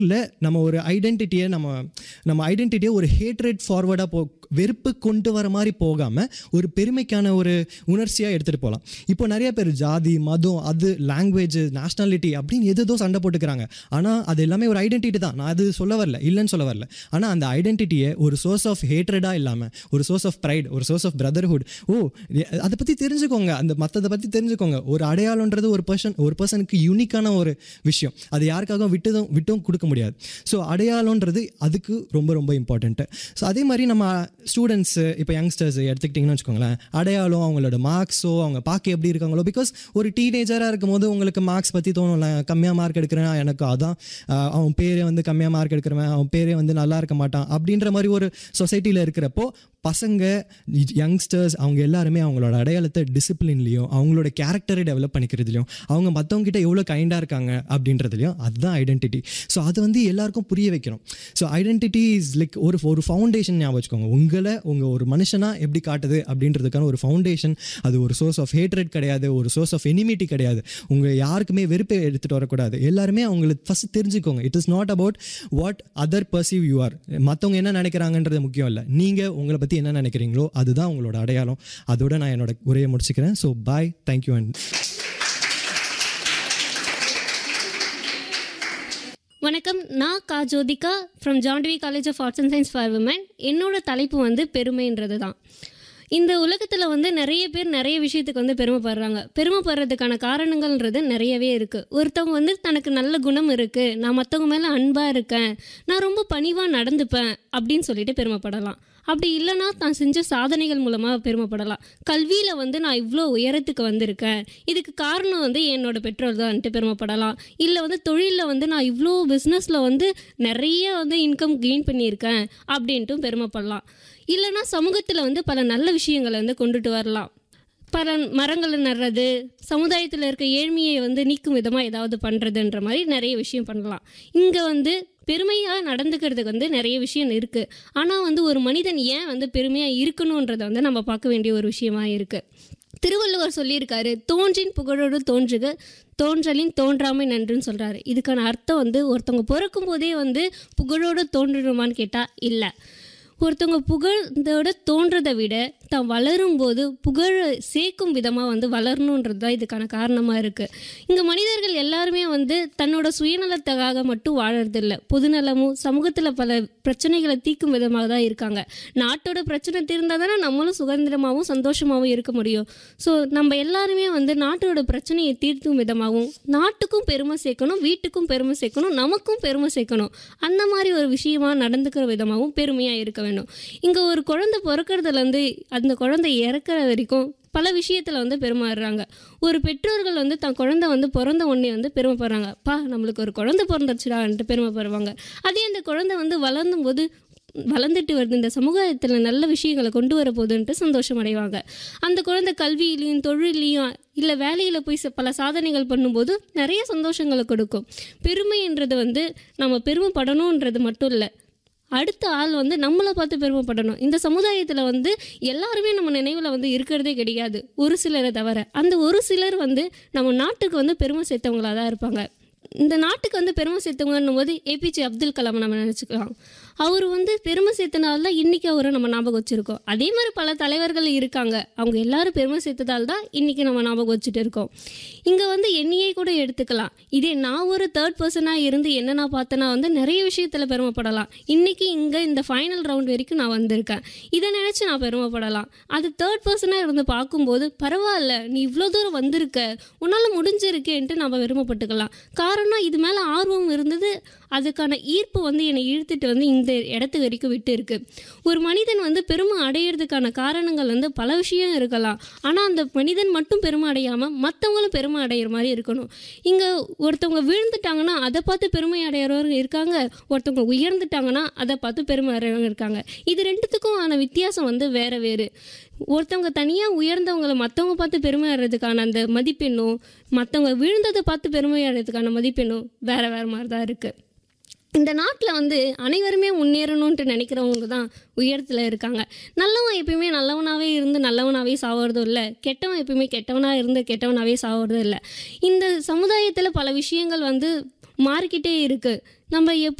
இல்லை நம்ம ஒரு ஐடென்டிட்டியை நம்ம நம்ம ஐடென்டிட்டியை ஒரு ஹேட்ரேட் ஃபார்வர்டாக போ வெறுப்பு கொண்டு வர மாதிரி போகாமல் ஒரு பெருமைக்கான ஒரு உணர்ச்சியாக எடுத்துகிட்டு போகலாம் இப்போ நிறைய பேர் ஜாதி மதம் அது லாங்குவேஜ் நேஷ்னாலிட்டி அப்படின்னு எதோ சண்டை போட்டுக்கிறாங்க ஆனால் அது எல்லாமே ஒரு ஐடென்டிட்டி தான் நான் அது சொல்ல வரல இல்லைன்னு சொல்ல வரல ஆனால் அந்த ஐடென்டிட்டியை ஒரு சோர்ஸ் ஆஃப் ஹேட்ரடாக இல்லாமல் ஒரு சோர்ஸ் ஆஃப் ப்ரைட் ஒரு சோர்ஸ் ஆஃப் பிரதர்ஹுட் ஓ அதை பற்றி தெரிஞ்சுக்கோங்க அந்த மற்றதை பற்றி தெரிஞ்சுக்கோங்க ஒரு அடையாளன்றது ஒரு பர்சன் ஒரு பர்சனுக்கு யூனிக்கான ஒரு விஷயம் அது யாருக்காகவும் விட்டுதும் விட்டும் கொடுக்க முடியாது ஸோ அடையாளன்றது அதுக்கு ரொம்ப ரொம்ப இம்பார்ட்டண்ட்டு ஸோ அதே மாதிரி நம்ம ஸ்டூடெண்ட்ஸு இப்போ யங்ஸ்டர்ஸ் எடுத்துக்கிட்டிங்கன்னு வச்சுக்கோங்களேன் அடையாளம் அவங்களோட மார்க்ஸோ அவங்க பார்க்க எப்படி இருக்காங்களோ பிகாஸ் ஒரு டீனேஜராக இருக்கும் போது உங்களுக்கு மார்க்ஸ் பற்றி தோணும்ல கம்மியாக மார்க் எடுக்கிறேன் எனக்கு அதான் ஆஹ், அவன் பேரே வந்து கம்மியாக மார்க் எடுக்கிறவன் அவன் பேரே வந்து நல்லா இருக்க மாட்டான் அப்படின்ற மாதிரி ஒரு சொசைட்டியில் இருக்கிறப்போ பசங்க யங்ஸ்டர்ஸ் அவங்க எல்லாருமே அவங்களோட அடையாளத்தை டிசிப்ளின்லையும் அவங்களோட கேரக்டரை டெவலப் பண்ணிக்கிறதுலையும் அவங்க மற்றவங்க கிட்ட எவ்வளோ கைண்டாக இருக்காங்க அப்படின்றதுலையும் அதுதான் ஐடென்டிட்டி ஸோ அது வந்து எல்லாருக்கும் புரிய வைக்கணும் ஸோ ஐடென்டிட்டி இஸ் லைக் ஒரு ஒரு ஃபவுண்டேஷன் ஞாபகம் வச்சுக்கோங்க உங்களை உங்கள் ஒரு மனுஷனாக எப்படி காட்டுது அப்படின்றதுக்கான ஒரு ஃபவுண்டேஷன் அது ஒரு சோர்ஸ் ஆஃப் ஹேட்ரட் கிடையாது ஒரு சோர்ஸ் ஆஃப் எனிமிட்டி கிடையாது உங்கள் யாருக்குமே வெறுப்பை எடுத்துகிட்டு வரக்கூடாது எல்லாருமே அவங்களுக்கு ஃபஸ்ட் தெரிஞ்சுக்கோங்க it is not about what other perceive you are மற்றவங்க என்ன நினைக்கிறாங்கன்றது முக்கியம் இல்லை நீங்கள் உங்களை பற்றி என்ன நினைக்கிறீங்களோ அதுதான் உங்களோட அடையாளம் அதோட நான் என்னோட உரையை முடிச்சுக்கிறேன் ஸோ பாய் தேங்க்யூ அண்ட் வணக்கம் நான் கா Jothika from Jandavi college of arts and science for women என்னோட தலைப்பு வந்து பெருமைன்றது தான் இந்த உலகத்தில் வந்து நிறைய பேர் நிறைய விஷயத்துக்கு வந்து பெருமைப்படுறாங்க பெருமைப்படுறதுக்கான காரணங்கள்ன்றது நிறையவே இருக்குது ஒருத்தவங்க வந்து தனக்கு நல்ல குணம் இருக்குது நான் மற்றவங்க மேலே அன்பாக இருக்கேன் நான் ரொம்ப பணிவாக நடந்துப்பேன் அப்படின்னு சொல்லிட்டு பெருமைப்படலாம் அப்படி இல்லைன்னா தான் செஞ்ச சாதனைகள் மூலமாக பெருமைப்படலாம் கல்வியில் வந்து நான் இவ்வளோ உயரத்துக்கு வந்திருக்கேன் இதுக்கு காரணம் வந்து என்னோட பெற்றோர் தான்ட்டு பெருமைப்படலாம் இல்லை வந்து தொழிலில் வந்து நான் இவ்வளோ பிஸ்னஸில் வந்து நிறைய வந்து இன்கம் கெயின் பண்ணியிருக்கேன் அப்படின்ட்டும் பெருமைப்படலாம் இல்லைன்னா சமூகத்தில் வந்து பல நல்ல விஷயங்களை வந்து கொண்டுட்டு வரலாம் பல மரங்களை நடுறது சமுதாயத்தில் இருக்க ஏழ்மையை வந்து நீக்கும் விதமாக ஏதாவது பண்ணுறதுன்ற மாதிரி நிறைய விஷயம் பண்ணலாம் இங்கே வந்து பெருமையாக நடந்துக்கிறதுக்கு வந்து நிறைய விஷயம் இருக்குது ஆனால் வந்து ஒரு மனிதன் ஏன் வந்து பெருமையாக இருக்கணுன்றதை வந்து நம்ம பார்க்க வேண்டிய ஒரு விஷயமா இருக்குது திருவள்ளுவர் சொல்லியிருக்காரு தோன்றின் புகழோடு தோன்றுக தோன்றலின் தோன்றாமை நன்றுன்னு சொல்கிறாரு இதுக்கான அர்த்தம் வந்து ஒருத்தவங்க பிறக்கும் போதே வந்து புகழோடு தோன்றணுமான்னு கேட்டால் இல்லை ஒருத்தவங்க புகழோட தோன்றதை விட தான் வளரும் போது புகழ சேர்க்கும் விதமாக வந்து வளரணுன்றது தான் இதுக்கான காரணமாக இருக்குது இங்கே மனிதர்கள் எல்லாருமே வந்து தன்னோட சுயநலத்துக்காக மட்டும் வாழறதில்ல பொதுநலமும் சமூகத்தில் பல பிரச்சனைகளை தீர்க்கும் விதமாக தான் இருக்காங்க நாட்டோட பிரச்சனை தீர்ந்தால் தானே நம்மளும் சுதந்திரமாகவும் சந்தோஷமாகவும் இருக்க முடியும் ஸோ நம்ம எல்லாருமே வந்து நாட்டோட பிரச்சனையை தீர்க்கும் விதமாகவும் நாட்டுக்கும் பெருமை சேர்க்கணும் வீட்டுக்கும் பெருமை சேர்க்கணும் நமக்கும் பெருமை சேர்க்கணும் அந்த மாதிரி ஒரு விஷயமா நடந்துக்கிற விதமாகவும் பெருமையாக இருக்க வேண்டும் இங்கே ஒரு குழந்தை பிறக்கிறதுலேருந்து அந்த குழந்தை இறக்குற வரைக்கும் பல விஷயத்தில் வந்து பெருமாறுறாங்க ஒரு பெற்றோர்கள் வந்து தன் குழந்தை வந்து பிறந்த உடனே வந்து பெருமைப்படுறாங்க பா நம்மளுக்கு ஒரு குழந்தை பிறந்துருச்சுடான்ட்டு பெருமைப்படுவாங்க அதே அந்த குழந்தை வந்து வளர்ந்தும் போது வளர்ந்துட்டு வருது இந்த சமுதாயத்தில் நல்ல விஷயங்களை கொண்டு வர போகுதுன்ட்டு சந்தோஷம் அடைவாங்க அந்த குழந்தை கல்வியிலையும் தொழிலையும் இல்லை வேலையில் போய் ச- பல சாதனைகள் பண்ணும்போது நிறைய சந்தோஷங்களை கொடுக்கும் பெருமைன்றது வந்து நம்ம பெருமைப்படணுன்றது மட்டும் இல்லை அடுத்த ஆள் வந்து நம்மளை பார்த்து பெருமைப்படணும் இந்த சமுதாயத்தில் வந்து எல்லாருமே நம்ம நினைவில் வந்து இருக்கிறதே கிடையாது ஒரு சிலரை தவிர அந்த ஒரு சிலர் வந்து நம்ம நாட்டுக்கு வந்து பெருமை சேர்த்தவங்களாக தான் இருப்பாங்க இந்த நாட்டுக்கு வந்து பெருமை சேர்த்தவங்கன்னும் போது ஏபிஜே அப்துல் கலாம் நம்ம நினச்சிக்கலாம் அவர் வந்து பெருமை சேர்த்தனால தான் இன்றைக்கி அவரை நம்ம ஞாபகம் வச்சுருக்கோம் அதே மாதிரி பல தலைவர்கள் இருக்காங்க அவங்க எல்லாரும் பெருமை சேர்த்ததால் தான் இன்றைக்கி நம்ம ஞாபகம் வச்சுட்டு இருக்கோம் இங்கே வந்து என்னையே கூட எடுத்துக்கலாம் இதே நான் ஒரு தேர்ட் பர்சனாக இருந்து என்ன நான் பார்த்தேன்னா வந்து நிறைய விஷயத்தில் பெருமைப்படலாம் இன்றைக்கி இங்கே இந்த ஃபைனல் ரவுண்ட் வரைக்கும் நான் வந்திருக்கேன் இதை நினச்சி நான் பெருமைப்படலாம் அது தேர்ட் பர்சனாக இருந்து பார்க்கும்போது பரவாயில்ல நீ இவ்வளோ தூரம் வந்திருக்க உன்னால் முடிஞ்சிருக்கேன்ட்டு நம்ம பெருமைப்பட்டுக்கலாம் காரணம் இது மேலே ஆர்வம் இருந்தது அதுக்கான ஈர்ப்பு வந்து என்னை இழுத்துட்டு வந்து இந்த இடத்து வரைக்கும் விட்டு இருக்கு ஒரு மனிதன் வந்து பெருமை அடையிறதுக்கான காரணங்கள் வந்து பல விஷயம் இருக்கலாம் ஆனால் அந்த மனிதன் மட்டும் பெருமை அடையாமல் மற்றவங்களும் பெருமை அடையிற மாதிரி இருக்கணும் இங்கே ஒருத்தவங்க விழுந்துட்டாங்கன்னா அதை பார்த்து பெருமை அடையிறவங்க இருக்காங்க ஒருத்தவங்க உயர்ந்துட்டாங்கன்னா அதை பார்த்து பெருமை அடையிறவங்க இருக்காங்க இது ரெண்டுத்துக்கும் ஆன வித்தியாசம் வந்து வேற வேறு ஒருத்தவங்க தனியாக உயர்ந்தவங்களை மற்றவங்க பார்த்து பெருமை அடைறதுக்கான அந்த மதிப்பெண்ணும் மற்றவங்க விழுந்ததை பார்த்து பெருமை அடைறதுக்கான மதிப்பெண்ணும் வேற வேற மாதிரி தான் இருக்குது இந்த நாட்டில் வந்து அனைவருமே முன்னேறணுன்ட்டு நினைக்கிறவங்க தான் உயரத்தில் இருக்காங்க நல்லவன் எப்பயுமே நல்லவனாகவே இருந்து நல்லவனாகவே சாவறதும் இல்லை கெட்டவன் எப்பயுமே கெட்டவனாக இருந்து கெட்டவனாகவே சாவறதும் இல்லை இந்த சமுதாயத்தில் பல விஷயங்கள் வந்து மாறிக்கிட்டே இருக்குது நம்ம எப்படி